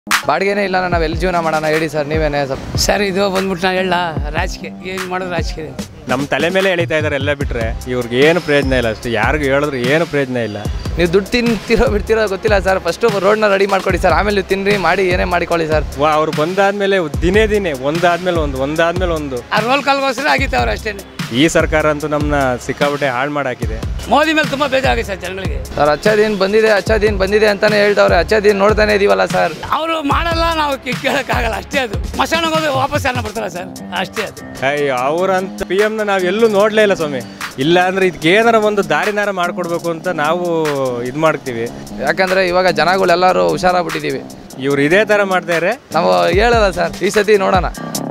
ಬಾಡಿಗೆನೇ ಇಲ್ಲ ನಾವು ಎಲ್ಲಿ ಜೀವನ ಮಾಡೋಣ ಹೇಳಿ ಸರ್ ನೀವೇನೇ ಸ್ವಲ್ಪ ಸರ್ ಇದು ಬಂದ್ಬಿಟ್ಟು ನಾನು ಹೇಳ ರಾಜಕೀಯ ಏನು ಮಾಡೋದು ರಾಜಕೀಯ ನಮ್ಮ ತಲೆ ಮೇಲೆ ಎಳಿತಾ ಇದ್ದಾರೆ ಎಲ್ಲ ಬಿಟ್ಟರೆ ಇವ್ರಿಗೆ ಏನು ಪ್ರಯೋಜನ ಇಲ್ಲ ಅಷ್ಟೇ ಯಾರಿಗೂ ಹೇಳಿದ್ರು ಏನು ಪ್ರಯೋಜನ ಇಲ್ಲ ನೀವು ದುಡ್ಡು ತಿಂತಿರೋ ಬಿಡ್ತಿರೋ ಗೊತ್ತಿಲ್ಲ ಸರ್ ಫಸ್ಟು ರೋಡ್ನ ರೆಡಿ ಮಾಡ್ಕೊಡಿ ಸರ್ ಆಮೇಲೆ ನೀವು ತಿನ್ನಿರಿ ಮಾಡಿ ಏನೇ ಮಾಡಿಕೊಳ್ಳಿ ಸರ್ ವಾ ಅವ್ರು ಬಂದಾದ್ಮೇಲೆ ದಿನೇ ದಿನೇ ಒಂದಾದ್ಮೇಲೆ ಒಂದು ಒಂದಾದ್ಮೇಲೆ ಒಂದು ಆ ರೋಲ್ ಕಾಲ್ಗೋಸ್ಕರ ಆಗಿತ್ತವ್ರು ಅಷ್ಟೇ ಈ ಸರ್ಕಾರ ಅಂತೂ ನಮ್ಮನ್ನ ಸಿಕ್ಕಾಬಿಟ್ಟೆ ಹಾಳು ಮಾಡಾಕಿದೆ ಮೋದಿ ಮೇಲೆ ತುಂಬ ಬೇಜಾರಾಗಿದೆ ಸರ್ ಜನಗಳಿಗೆ ಸರ್ ಅಚ್ಚ ದಿನ ಬಂದಿದೆ ಅಚ್ಚ ದಿನ ಬಂದಿದೆ ಅಂತಾನೆ ಹೇಳ್ತವ್ರೆ ಅಚ್ಚ ದಿನ ನೋಡ್ತಾನೆ ಇದೀವಲ್ಲ ಸರ್ ಅವರು ಮಾಡಲ್ಲ ನಾವು ಕೇ- ಕೇಳೋಕ್ಕಾಗಲ್ಲ ಅಷ್ಟೇ ಅದು ಮಶಾನಕ್ಕೆ ಹೋಗಿ ವಾಪಸ್ ಯಾರನ್ನ ಬರ್ತಾರ ಸರ್ ಅಷ್ಟೇ ಅದು ಅಯ್ಯೋ ಅವ್ರಂತ ಪಿ ಎಮ್ನ ನಾವು ಎಲ್ಲೂ ನೋಡಲೇ ಇಲ್ಲ ಸ್ವಾಮಿ ಇಲ್ಲ ಅಂದ್ರೆ ಇದಕ್ಕೆ ಏನಾರ ಒಂದು ದಾರಿನಾರ ಮಾಡಿಕೊಡ್ಬೇಕು ಅಂತ ನಾವು ಇದು ಮಾಡ್ತೀವಿ ಯಾಕಂದ್ರೆ ಇವಾಗ ಜನಗಳೆಲ್ಲರೂ ಹುಷಾರಾಗ್ಬಿಟ್ಟಿದ್ದೀವಿ ಇವ್ರು ಇದೇ ಥರ ಮಾಡ್ತಾರೆ ನಾವು ಹೇಳಲ್ಲ ಸರ್ ಈ ಸತಿ ನೋಡೋಣ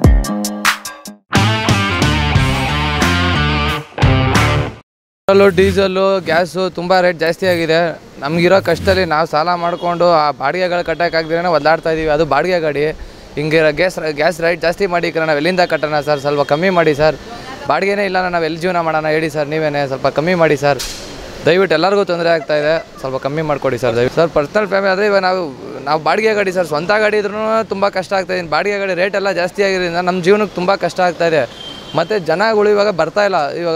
ಪೆಟ್ರೋಲು ಡೀಸೆಲ್ಲು ಗ್ಯಾಸು ತುಂಬ ರೇಟ್ ಜಾಸ್ತಿ ಆಗಿದೆ ನಮಗಿರೋ ಕಷ್ಟದಲ್ಲಿ ನಾವು ಸಾಲ ಮಾಡಿಕೊಂಡು ಆ ಬಾಡಿಗೆಗಳು ಕಟ್ಟೋಕ್ಕಾಗ್ದೇ ಒದ್ದಾಡ್ತಾ ಇದ್ದೀವಿ ಅದು ಬಾಡಿಗೆ ಗಾಡಿ ಹಿಂಗೆ ಗ್ಯಾಸ್ ಗ್ಯಾಸ್ ರೇಟ್ ಜಾಸ್ತಿ ಮಾಡಿ ನಾವು ಎಲ್ಲಿಂದ ಕಟ್ಟೋಣ ಸರ್ ಸ್ವಲ್ಪ ಕಮ್ಮಿ ಮಾಡಿ ಸರ್ ಬಾಡಿಗೆನೇ ಇಲ್ಲ ನಾವು ಎಲ್ಲಿ ಜೀವನ ಮಾಡೋಣ ಹೇಳಿ ಸರ್ ನೀವೇನೇ ಸ್ವಲ್ಪ ಕಮ್ಮಿ ಮಾಡಿ ಸರ್ ದಯವಿಟ್ಟು ಎಲ್ಲರಿಗೂ ತೊಂದರೆ ಆಗ್ತಾ ಇದೆ ಸ್ವಲ್ಪ ಕಮ್ಮಿ ಮಾಡಿಕೊಡಿ ಸರ್ ದಯವಿಟ್ಟು ಸರ್ ಪರ್ಸ್ನಲ್ ಫ್ಯಾಮಿಲಿ ಆದರೆ ಇವಾಗ ನಾವು ನಾವು ಬಾಡಿಗೆ ಗಾಡಿ ಸರ್ ಸ್ವಂತ ಗಾಡಿ ಇದ್ರೂ ತುಂಬ ಕಷ್ಟ ಆಗ್ತಾ ಇದೆ ಬಾಡಿಗೆ ಗಾಡಿ ರೇಟ್ ಎಲ್ಲ ಜಾಸ್ತಿ ಆಗಿರೋದ್ರಿಂದ ನಮ್ಮ ಜೀವನಕ್ಕೆ ತುಂಬ ಕಷ್ಟ ಆಗ್ತಾ ಇದೆ ಮತ್ತು ಜನಗಳು ಇವಾಗ ಬರ್ತಾ ಇಲ್ಲ ಇವಾಗ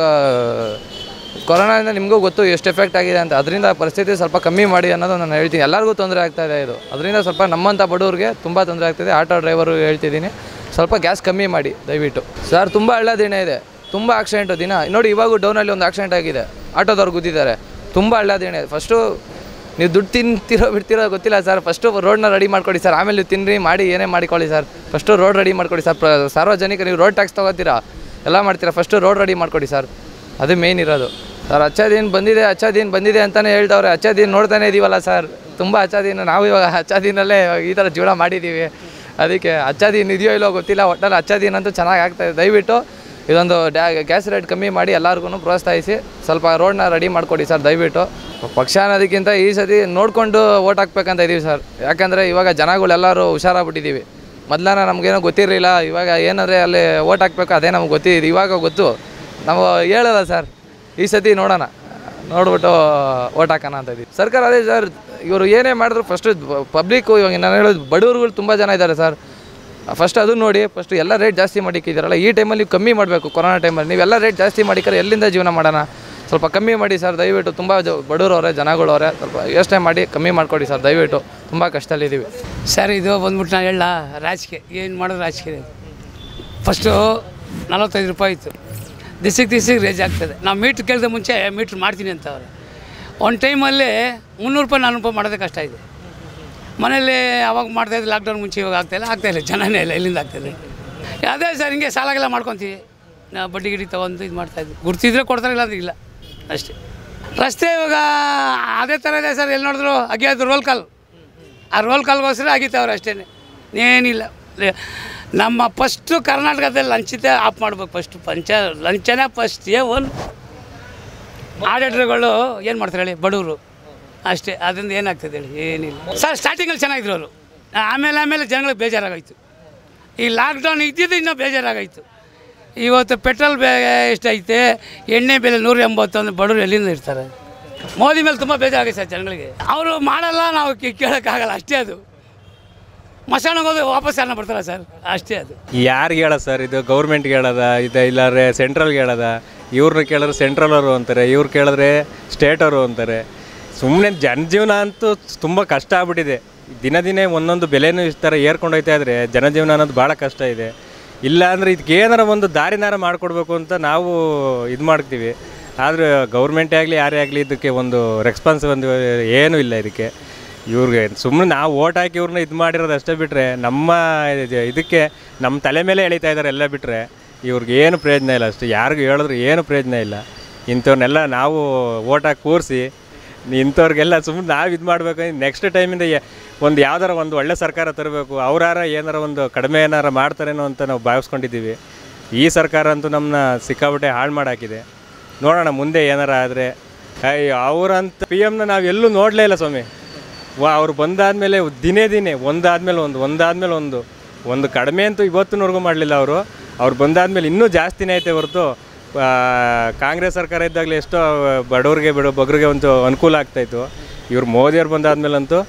ಕೊರೋನಾದಿಂದ ನಿಮಗೂ ಗೊತ್ತು ಎಷ್ಟು ಎಫೆಕ್ಟ್ ಆಗಿದೆ ಅಂತ ಅದರಿಂದ ಪರಿಸ್ಥಿತಿ ಸ್ವಲ್ಪ ಕಮ್ಮಿ ಮಾಡಿ ಅನ್ನೋದು ನಾನು ಹೇಳ್ತೀನಿ ಎಲ್ಲರಿಗೂ ತೊಂದರೆ ಆಗ್ತಾ ಇದೆ ಇದು ಅದರಿಂದ ಸ್ವಲ್ಪ ನಮ್ಮಂಥ ಬಡವ್ರಿಗೆ ತುಂಬ ತೊಂದರೆ ಆಗ್ತಿದೆ ಆಟೋ ಡ್ರೈವರು ಹೇಳ್ತಿದ್ದೀನಿ ಸ್ವಲ್ಪ ಗ್ಯಾಸ್ ಕಮ್ಮಿ ಮಾಡಿ ದಯವಿಟ್ಟು ಸರ್ ತುಂಬ ಹಳ್ಳ ದಿನ ಇದೆ ತುಂಬ ಆಕ್ಸಿಡೆಂಟು ದಿನ ನೋಡಿ ಇವಾಗೂ ಡೌನಲ್ಲಿ ಒಂದು ಆಕ್ಸಿಡೆಂಟ್ ಆಗಿದೆ ಆಟೋದವ್ರು ಗುದ್ದಿದ್ದಾರೆ ತುಂಬ ಹಳ್ಳ ದಿನ ಇದೆ ಫಸ್ಟು ನೀವು ದುಡ್ಡು ತಿಂತಿರೋ ಬಿಡ್ತಿರೋ ಗೊತ್ತಿಲ್ಲ ಸರ್ ಫಸ್ಟು ರೋಡ್ನ ರೆಡಿ ಮಾಡ್ಕೊಡಿ ಸರ್ ಆಮೇಲೆ ನೀವು ತಿನ್ನಿರಿ ಮಾಡಿ ಏನೇ ಮಾಡಿಕೊಳ್ಳಿ ಸರ್ ಫಸ್ಟು ರೋಡ್ ರೆಡಿ ಮಾಡ್ಕೊಡಿ ಸರ್ ಪ್ರ- ಸಾರ್ವಜನಿಕ ನೀವು ರೋಡ್ ಟ್ಯಾಕ್ಸ್ ತೊಗೋತೀರಾ ಎಲ್ಲ ಮಾಡ್ತೀರಾ ಫಸ್ಟು ರೋಡ್ ರೆಡಿ ಮಾಡ್ಕೊಡಿ ಸರ್ ಅದು ಮೇನ್ ಇರೋದು ಸರ್ ಅಚ್ಚ ದಿನ ಬಂದಿದೆ ಅಚ್ಚ ದಿನ ಬಂದಿದೆ ಅಂತಲೇ ಹೇಳ್ತವ್ರೆ ಅಚ್ಚ ದಿನ ನೋಡ್ತಾನೆ ಇದೀವಲ್ಲ ಸರ್ ತುಂಬ ಅಚ್ಚ ದಿನ ನಾವು ಇವಾಗ ಅಚ್ಚ ದಿನಲ್ಲೇ ಈ ಥರ ಜೀವನ ಮಾಡಿದ್ದೀವಿ ಅದಕ್ಕೆ ಅಚ್ಚ ದಿನ ಇದೆಯೋ ಇಲ್ಲೋ ಗೊತ್ತಿಲ್ಲ ಒಟ್ಟಲ್ಲಿ ಅಚ್ಚ ದಿನ ಅಂತೂ ಚೆನ್ನಾಗಿ ಆಗ್ತಾಯಿದೆ ದಯವಿಟ್ಟು ಇದೊಂದು ಡ್ಯಾ ಗ್ಯಾಸ್ ರೇಟ್ ಕಮ್ಮಿ ಮಾಡಿ ಎಲ್ಲರಿಗೂ ಪ್ರೋತ್ಸಾಹಿಸಿ ಸ್ವಲ್ಪ ರೋಡ್ನ ರೆಡಿ ಮಾಡಿಕೊಡಿ ಸರ್ ದಯವಿಟ್ಟು ಪಕ್ಷ ಅನ್ನೋದಕ್ಕಿಂತ ಈ ಸತಿ ನೋಡಿಕೊಂಡು ಓಟ್ ಹಾಕ್ಬೇಕಂತ ಇದೀವಿ ಸರ್ ಯಾಕಂದರೆ ಇವಾಗ ಜನಗಳೆಲ್ಲರೂ ಹುಷಾರಾಗ್ಬಿಟ್ಟಿದ್ದೀವಿ ಮೊದಲಾನ ನಮಗೇನೋ ಗೊತ್ತಿರಲಿಲ್ಲ ಇವಾಗ ಏನಂದರೆ ಅಲ್ಲಿ ಓಟ್ ಹಾಕ್ಬೇಕು ಅದೇ ನಮ್ಗೆ ಗೊತ್ತಿದೆ ಇವಾಗ ಗೊತ್ತು ನಾವು ಹೇಳಲ್ಲ ಸರ್ ಈ ಸತಿ ನೋಡೋಣ ನೋಡ್ಬಿಟ್ಟು ಓಟ್ ಹಾಕೋಣ ಅಂತ ಇದೀವಿ ಸರ್ಕಾರ ಅದೇ ಸರ್ ಇವರು ಏನೇ ಮಾಡಿದ್ರು ಫಸ್ಟು ಪಬ್ಲಿಕ್ಕು ಇವಾಗ ನಾನು ಹೇಳೋದು ಬಡವರುಗಳು ತುಂಬ ಜನ ಇದ್ದಾರೆ ಸರ್ ಫಸ್ಟ್ ಅದು ನೋಡಿ ಫಸ್ಟ್ ಎಲ್ಲ ರೇಟ್ ಜಾಸ್ತಿ ಮಾಡಿಕ್ಕಿದ್ದೀರಲ್ಲ ಈ ಟೈಮಲ್ಲಿ ನೀವು ಕಮ್ಮಿ ಮಾಡಬೇಕು ಕೊರೋನಾ ಟೈಮಲ್ಲಿ ನೀವೆಲ್ಲ ರೇಟ್ ಜಾಸ್ತಿ ಮಾಡಿಕರೆ ಎಲ್ಲಿಂದ ಜೀವನ ಮಾಡೋಣ ಸ್ವಲ್ಪ ಕಮ್ಮಿ ಮಾಡಿ ಸರ್ ದಯವಿಟ್ಟು ತುಂಬ ಜ ಬಡವರವ್ರೆ ಜನಗಳವ್ರೆ ಸ್ವಲ್ಪ ಯೋಚನೆ ಮಾಡಿ ಕಮ್ಮಿ ಮಾಡಿಕೊಡಿ ಸರ್ ದಯವಿಟ್ಟು ತುಂಬ ಕಷ್ಟದಲ್ಲಿದ್ದೀವಿ ಸರ್ ಇದು ಬಂದ್ಬಿಟ್ಟು ನಾನು ಹೇಳ ರಾಜಕೀಯ ಏನು ಮಾಡೋದು ರಾಜಕೀಯ ಫಸ್ಟು ನಲವತ್ತೈದು ರೂಪಾಯಿ ಇತ್ತು ದಿಸಕ್ಕೆ ದಿಸಕ್ಕೆ ರೇಜ್ ಆಗ್ತದೆ ನಾವು ಮೀಟ್ರ್ ಕೇಳಿದ ಮುಂಚೆ ಮೀಟ್ರ್ ಮಾಡ್ತೀನಿ ಅಂತ ಅವ್ರು ಒಂದು ಟೈಮಲ್ಲಿ ಮುನ್ನೂರು ರೂಪಾಯಿ ನಾನ್ನೂರು ರೂಪಾಯಿ ಮಾಡೋದೇ ಕಷ್ಟ ಇದೆ ಮನೇಲಿ ಅವಾಗ ಮಾಡ್ತಾಯಿದ್ದು ಲಾಕ್ಡೌನ್ ಮುಂಚೆ ಇವಾಗ ಆಗ್ತಾಯಿಲ್ಲ ಆಗ್ತಾಯಿಲ್ಲ ಜನನೇ ಇಲ್ಲ ಎಲ್ಲಿಂದ ಆಗ್ತಾಯಿದೆ ಅದೇ ಸರ್ ಹಿಂಗೆ ಸಾಲಾಗೆಲ್ಲ ಮಾಡ್ಕೊತೀವಿ ನಾವು ಬಡ್ಡಿ ಗಿಡಿ ತೊಗೊಂಡು ಇದು ಮಾಡ್ತಾಯಿದ್ವಿ ಗುರ್ತಿದ್ರೆ ಕೊಡ್ತಾರೆ ಇಲ್ಲ ಅಂದ್ರೆ ಇಲ್ಲ ಅಷ್ಟೇ ರಸ್ತೆ ಇವಾಗ ಅದೇ ಥರ ಇದೆ ಸರ್ ಎಲ್ಲಿ ನೋಡಿದ್ರು ಅಗ್ಯಾದು ರೋಲ್ ಕಾಲ್ ಆ ರೋಲ್ ಕಾಲ್ಗೋಸ್ಕರ ಆಗಿತ್ತವ್ರು ಅಷ್ಟೇ ಏನಿಲ್ಲ ಲೇ- ನಮ್ಮ ಫಸ್ಟು ಕರ್ನಾಟಕದಲ್ಲಿ ಲಂಚಿತ ಆಫ್ ಮಾಡ್ಬೇಕು ಫಸ್ಟು ಪಂಚ ಲಂಚನೇ ಫಸ್ಟ್ ಏ ಒನ್ ಆಡಿಟ್ರುಗಳು ಏನು ಮಾಡ್ತಾರೆ ಹೇಳಿ ಬಡವರು ಅಷ್ಟೇ ಅದರಿಂದ ಏನಾಗ್ತದೆ ಹೇಳಿ ಏನಿಲ್ಲ ಸರ್ ಸ್ಟಾರ್ಟಿಂಗಲ್ಲಿ ಚೆನ್ನಾಗಿದ್ರು ಅವರು ಆಮೇಲೆ ಆಮೇಲೆ ಜನಗಳಿಗೆ ಬೇಜಾರಾಗೋಯ್ತು ಈ ಲಾಕ್ಡೌನ್ ಇದ್ದಿದ್ದು ಇನ್ನೂ ಬೇಜಾರಾಗೋಯ್ತು ಇವತ್ತು ಪೆಟ್ರೋಲ್ ಬೆಲೆ ಎಷ್ಟೈತೆ ಎಣ್ಣೆ ಬೆಲೆ ನೂರ ಎಂಬತ್ತೊಂದು ಬಡವರು ಎಲ್ಲಿಂದ ಇರ್ತಾರೆ ಮೋದಿ ಮೇಲೆ ತುಂಬ ಬೇಜಾರಾಗಿದೆ ಸರ್ ಜನಗಳಿಗೆ ಅವರು ಮಾಡಲ್ಲ ನಾವು ಕೇ- ಕೇಳೋಕ್ಕಾಗಲ್ಲ ಅಷ್ಟೇ ಅದು ಮಶಾನಕ್ಕೆ ಹೋಗಿ ವಾಪಸ್ ಯಾರನ್ನ ಬರ್ತಾರ ಸರ್ ಅಷ್ಟೇ ಅದು ಯಾರಿಗೆ ಹೇಳೋದು ಸರ್ ಇದು ಗೌರ್ಮೆಂಟ್ಗೆ ಹೇಳೋದ ಇದು ಇಲ್ಲಾಂದ್ರೆ ಸೆಂಟ್ರಲ್ಗೆ ಹೇಳೋದ ಇವ್ರನ್ನ ಕೇಳಿದ್ರೆ ಸೆಂಟ್ರಲ್ ಅವರು ಅಂತಾರೆ ಇವ್ರು ಕೇಳಿದ್ರೆ ಸ್ಟೇಟ್ ಅವರು ಅಂತಾರೆ ಸುಮ್ಮನೆ ಜನಜೀವನ ಅಂತೂ ತುಂಬ ಕಷ್ಟ ಆಗ್ಬಿಟ್ಟಿದೆ ದಿನ ದಿನೇ ಒಂದೊಂದು ಬೆಲೆನೂ ಇಷ್ಟು ಥರ ಏರ್ಕೊಂಡು ಹೋಯ್ತಾ ಇದ್ರೆ ಜನಜೀವನ ಅನ್ನೋದು ಭಾಳ ಕಷ್ಟ ಇದೆ ಇಲ್ಲ ಅಂದರೆ ಇದಕ್ಕೆ ಏನಾರ ಒಂದು ದಾರಿನಾರ ಮಾಡಿಕೊಡ್ಬೇಕು ಅಂತ ನಾವು ಇದು ಮಾಡ್ತೀವಿ ಆದರೆ ಗೌರ್ಮೆಂಟೇ ಆಗಲಿ ಯಾರೇ ಆಗಲಿ ಇದಕ್ಕೆ ಒಂದು ರೆಸ್ಪಾನ್ಸ್ ಒಂದು ಏನೂ ಇಲ್ಲ ಇದಕ್ಕೆ ಇವ್ರಿಗೆ ಸುಮ್ಮನೆ ನಾವು ಓಟ್ ಹಾಕಿ ಇವ್ರನ್ನ ಇದು ಮಾಡಿರೋದು ಅಷ್ಟೇ ಬಿಟ್ಟರೆ ನಮ್ಮ ಇದು- ಇದಕ್ಕೆ ನಮ್ಮ ತಲೆ ಮೇಲೆ ಎಳಿತಾ ಇದ್ದಾರೆ ಎಲ್ಲ ಬಿಟ್ಟರೆ ಇವ್ರಿಗೆ ಏನು ಪ್ರಯೋಜನ ಇಲ್ಲ ಅಷ್ಟೇ ಯಾರಿಗೂ ಹೇಳಿದ್ರು ಏನು ಪ್ರಯೋಜನ ಇಲ್ಲ ಇಂಥವ್ರನ್ನೆಲ್ಲ ನಾವು ಓಟ್ ಹಾಕಿ ಕೂರಿಸಿ ಇಂಥವ್ರಿಗೆಲ್ಲ ಸುಮ್ಮನೆ ನಾವು ಇದು ಮಾಡಬೇಕು ನೆಕ್ಸ್ಟ್ ಟೈಮಿಂದ ಒಂದು ಯಾವ್ದಾರ ಒಂದು ಒಳ್ಳೆ ಸರ್ಕಾರ ತರಬೇಕು ಅವರಾರ ಏನಾರ ಒಂದು ಕಡಿಮೆ ಏನಾರ ಮಾಡ್ತಾರೇನೋ ಅಂತ ನಾವು ಭಾವಿಸ್ಕೊಂಡಿದ್ದೀವಿ ಈ ಸರ್ಕಾರ ಅಂತೂ ನಮ್ಮನ್ನ ಸಿಕ್ಕಾಬಿಟ್ಟೆ ಹಾಳು ಮಾಡಾಕಿದೆ ನೋಡೋಣ ಮುಂದೆ ಏನಾರ ಆದರೆ ಅಯ್ಯೋ ಅವರಂತ ಪಿ ಎಮ್ನ ನಾವು ಎಲ್ಲೂ ನೋಡಲೇ ಇಲ್ಲ ಸ್ವಾಮಿ ವಾ ಅವ್ರು ಬಂದಾದಮೇಲೆ ದಿನೇ ದಿನೇ ಒಂದಾದ್ಮೇಲೆ ಒಂದು ಒಂದಾದ್ಮೇಲೆ ಒಂದು ಒಂದು ಕಡಿಮೆ ಅಂತೂ ಇವತ್ತಿನವರೆಗೂ ಮಾಡಲಿಲ್ಲ ಅವರು ಅವ್ರು ಬಂದಾದ್ಮೇಲೆ ಇನ್ನೂ ಜಾಸ್ತಿನೇ ಐತೆ ಹೊರತು ಆ, ಕಾಂಗ್ರೆಸ್ ಸರ್ಕಾರ ಇದ್ದಾಗಲೇ ಎಷ್ಟೋ ಬಡವ್ರಿಗೆ ಬಿಡೋ ಬಗ್ರಿಗೆ ಒಂದು ಅನುಕೂಲ ಆಗ್ತಾಯಿತ್ತು ಇವ್ರು ಮೋದಿಯವ್ರು ಬಂದಾದ್ಮೇಲಂತೂ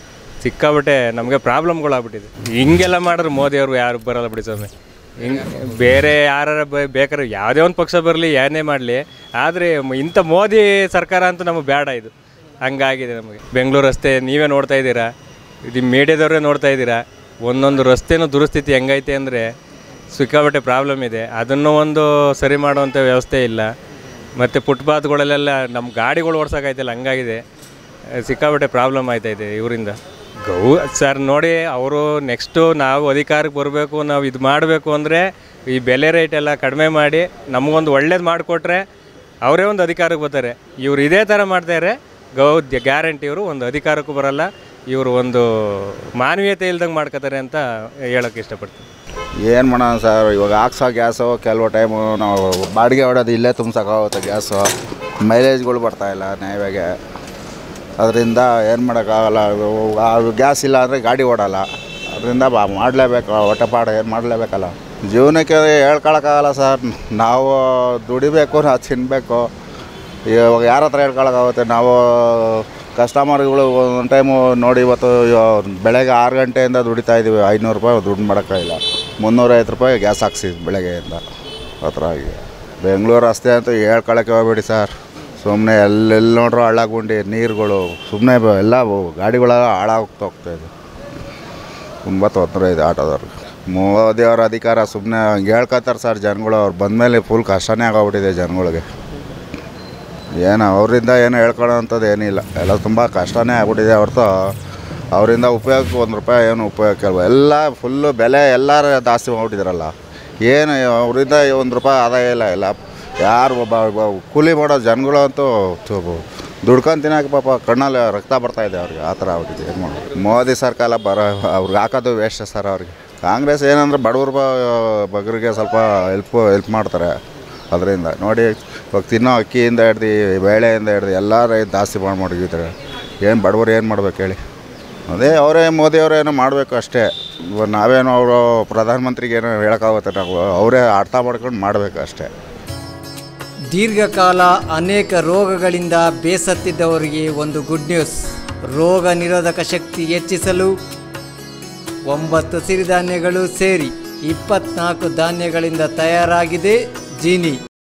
ಸಿಕ್ಕಾಬಟ್ಟೆ ನಮಗೆ ಪ್ರಾಬ್ಲಮ್ಗಳಾಗ್ಬಿಟ್ಟಿದೆ ಹಿಂಗೆಲ್ಲ ಮಾಡಿದ್ರೆ ಮೋದಿಯವರು ಯಾರು ಬರಲ್ಲ ಬಿಡಿ ಸ್ವಾಮಿ ಹಿಂಗೆ ಬೇರೆ ಯಾರು ಬೇಕಾದ್ರೆ ಯಾವುದೇ ಒಂದು ಪಕ್ಷ ಬರಲಿ ಏನೇ ಮಾಡಲಿ ಆದರೆ ಇಂಥ ಮೋದಿ ಸರ್ಕಾರ ಅಂತೂ ನಮಗೆ ಬೇಡ ಇದು ಹಂಗಾಗಿದೆ ನಮಗೆ ಬೆಂಗಳೂರು ರಸ್ತೆ ನೀವೇ ನೋಡ್ತಾ ಇದ್ದೀರಾ ಇದು ಮೀಡಿಯಾದವರೇ ನೋಡ್ತಾ ಇದ್ದೀರಾ ಒಂದೊಂದು ರಸ್ತೆನೂ ದುರಸ್ಥಿತಿ ಹೆಂಗೈತೆ ಅಂದರೆ ಸಿಕ್ಕಾಬಟ್ಟೆ ಪ್ರಾಬ್ಲಮ್ ಇದೆ ಅದನ್ನು ಒಂದು ಸರಿ ಮಾಡುವಂಥ ವ್ಯವಸ್ಥೆ ಇಲ್ಲ ಮತ್ತು ಫುಟ್ಪಾತ್ಗಳಲ್ಲೆಲ್ಲ ನಮ್ಮ ಗಾಡಿಗಳು ಓಡ್ಸೋಕ್ಕಾಯ್ತಿಲ್ಲ ಹಂಗಾಗಿದೆ ಸಿಕ್ಕಾಬಟ್ಟೆ ಪ್ರಾಬ್ಲಮ್ ಆಯ್ತೈತೆ ಇವರಿಂದ ಗೌ ಸರ್ ನೋಡಿ ಅವರು ನೆಕ್ಸ್ಟು ನಾವು ಅಧಿಕಾರಕ್ಕೆ ಬರಬೇಕು ನಾವು ಇದು ಮಾಡಬೇಕು ಅಂದರೆ ಈ ಬೆಲೆ ರೇಟ್ ಎಲ್ಲ ಕಡಿಮೆ ಮಾಡಿ ನಮಗೊಂದು ಒಳ್ಳೇದು ಮಾಡಿಕೊಟ್ರೆ ಅವರೇ ಒಂದು ಅಧಿಕಾರಕ್ಕೆ ಬರ್ತಾರೆ ಇವ್ರು ಇದೇ ಥರ ಮಾಡ್ತಾರೆ ಗೌ ಗ್ಯಾರಂಟಿ ಇವರು ಒಂದು ಅಧಿಕಾರಕ್ಕೂ ಬರಲ್ಲ ಇವರು ಒಂದು ಮಾನವೀಯತೆ ಇಲ್ದಂಗೆ ಮಾಡ್ಕೋತಾರೆ ಅಂತ ಹೇಳೋಕ್ಕೆ ಇಷ್ಟಪಡ್ತೀನಿ ಏನು ಮಾಡೋಣ ಸರ್ ಇವಾಗ ಹಾಕ್ಸೋ ಗ್ಯಾಸು ಕೆಲವು ಟೈಮು ನಾವು ಬಾಡಿಗೆ ಹೊಡೋದು ಇಲ್ಲೇ ತುಂಬಸೋಕ್ಕಾಗುತ್ತೆ ಗ್ಯಾಸು ಮೈಲೇಜ್ಗಳು ಬರ್ತಾಯಿಲ್ಲ ನ್ಯಾಯವಾಗಿ ಅದರಿಂದ ಏನು ಮಾಡೋಕ್ಕಾಗಲ್ಲ ಆ ಗ್ಯಾಸ್ ಇಲ್ಲ ಅಂದರೆ ಗಾಡಿ ಓಡಲ್ಲ ಅದರಿಂದ ಬಾ ಮಾಡಲೇಬೇಕು ಹೊಟ್ಟೆಪಾಡು ಏನು ಮಾಡಲೇಬೇಕಲ್ಲ ಜೀವನಕ್ಕೆ ಹೇಳ್ಕೊಳಕ್ಕಾಗಲ್ಲ ಸರ್ ನಾವು ದುಡಿಬೇಕು ನಾವು ತಿನ್ನಬೇಕು ಇವಾಗ ಯಾರ ಹತ್ರ ಹೇಳ್ಕೊಳಕ್ಕಾಗುತ್ತೆ ನಾವು ಕಸ್ಟಮರ್ಗಳು ಒಂದು ಟೈಮು ನೋಡಿ ಇವತ್ತು ಇವ- ಬೆಳಗ್ಗೆ ಆರು ಗಂಟೆಯಿಂದ ದುಡಿತಾ ಇದ್ದೀವಿ ಐನೂರು ರೂಪಾಯಿ ದುಡ್ಡು ಮಾಡೋಕ್ಕಾಗಿಲ್ಲ ಮುನ್ನೂರೈವತ್ತು ರೂಪಾಯಿ ಗ್ಯಾಸ್ ಹಾಕ್ಸಿದ್ವಿ ಬೆಳಗ್ಗೆಯಿಂದ ಆ ಥರ ಆಗಿದೆ ಬೆಂಗಳೂರು ರಸ್ತೆ ಅಂತೂ ಹೇಳ್ಕೊಳಕ್ಕೆ ಹೋಗ್ಬೇಡಿ ಸರ್ ಸುಮ್ಮನೆ ಎಲ್ಲೆಲ್ಲಿ ನೋಡ್ರು ಹಳ್ಳ ಗುಂಡಿ ನೀರುಗಳು ಸುಮ್ಮನೆ ಎಲ್ಲ ಗಾಡಿಗಳೆಲ್ಲ ಹಾಳಾಗ್ತಾ ಹೋಗ್ತಾ ಇದೆ ತುಂಬ ತೊಂದರೆ ಇದೆ ಆಟೋದವ್ರಿಗೆ ಮೋದಿಯವ್ರ ಅಧಿಕಾರ ಸುಮ್ಮನೆ ಹಂಗೆ ಹೇಳ್ಕೊತಾರೆ ಸರ್ ಜನಗಳು ಅವ್ರು ಬಂದಮೇಲೆ ಫುಲ್ ಕಷ್ಟನೇ ಆಗೋಗ್ಬಿಟ್ಟಿದೆ ಜನಗಳಿಗೆ ಏನು ಅವರಿಂದ ಏನು ಹೇಳ್ಕೊಳ್ಳೋ ಅಂಥದ್ದು ಏನಿಲ್ಲ ಎಲ್ಲ ತುಂಬ ಕಷ್ಟನೇ ಆಗ್ಬಿಟ್ಟಿದೆ ಹೊರತು ಅವರಿಂದ ಉಪಯೋಗಕ್ಕೆ ಒಂದು ರೂಪಾಯಿ ಏನು ಉಪಯೋಗಕ್ಕೆ ಅಲ್ವ ಎಲ್ಲ ಫುಲ್ಲು ಬೆಲೆ ಎಲ್ಲರೂ ಜಾಸ್ತಿ ಮಾಡ್ಬಿಟ್ಟಿದ್ರಲ್ಲ ಏನು ಅವರಿಂದ ಒಂದು ರೂಪಾಯಿ ಆದಾಯ ಇಲ್ಲ ಎಲ್ಲ ಯಾರು ಒಬ್ಬ ಒಬ್ಬ ಕೂಲಿ ಮಾಡೋ ಜನಗಳು ಅಂತೂ ತು- ದುಡ್ಕೊಂಡು ತಿನ್ನೋಕೆ ಪಾಪ ಕಣ್ಣಲ್ಲಿ ರಕ್ತ ಬರ್ತಾ ಇದೆ ಅವ್ರಿಗೆ ಆ ಥರ ಆಗ್ಬಿಟ್ಟಿದೆ ಏನು ಮಾಡೋದು ಮೋದಿ ಸರ್ಕಾರ ಬರೋ ಅವ್ರಿಗೆ ಹಾಕೋದು ವೇಸ್ಟ್ ಸರ್ ಅವ್ರಿಗೆ ಕಾಂಗ್ರೆಸ್ ಏನಂದ್ರೆ ಬಡವ್ರ ಬ- ಬಗ್ಗರಿಗೆ ಸ್ವಲ್ಪ ಹೆಲ್ಪ್ ಹೆಲ್ಪ್ ಮಾಡ್ತಾರೆ ಅದರಿಂದ ನೋಡಿ ಇವಾಗ ತಿನ್ನೋ ಅಕ್ಕಿಯಿಂದ ಹಿಡ್ದು ಬೇಳೆಯಿಂದ ಹಿಡ್ದು ಎಲ್ಲ ರೈತ ಜಾಸ್ತಿ ಮಾಡಿ ಮಡಗಿದ್ದಾರೆ ಏನು ಬಡವರು ಏನು ಮಾಡ್ಬೇಕು ಹೇಳಿ ಅದೇ ಅವರೇ ಮೋದಿಯವರೇನೋ ಮಾಡಬೇಕು ಅಷ್ಟೇ ಇವಾಗ ನಾವೇನೋ ಅವರು ಪ್ರಧಾನಮಂತ್ರಿಗೆ ಏನೋ ಹೇಳೋಕ್ಕಾಗುತ್ತೆ ನಾವು ಅವರೇ ಅರ್ಥ ಮಾಡ್ಕೊಂಡು ಮಾಡಬೇಕು ಅಷ್ಟೇ ದೀರ್ಘಕಾಲ ಅನೇಕ ರೋಗಗಳಿಂದ ಬೇಸತ್ತಿದ್ದವರಿಗೆ ಒಂದು ಗುಡ್ ನ್ಯೂಸ್ ರೋಗ ನಿರೋಧಕ ಶಕ್ತಿ ಹೆಚ್ಚಿಸಲು ಒಂಬತ್ತು ಸಿರಿಧಾನ್ಯಗಳು ಸೇರಿ ಇಪ್ಪತ್ನಾಲ್ಕು ಧಾನ್ಯಗಳಿಂದ ತಯಾರಾಗಿದೆ ಜೀನಿ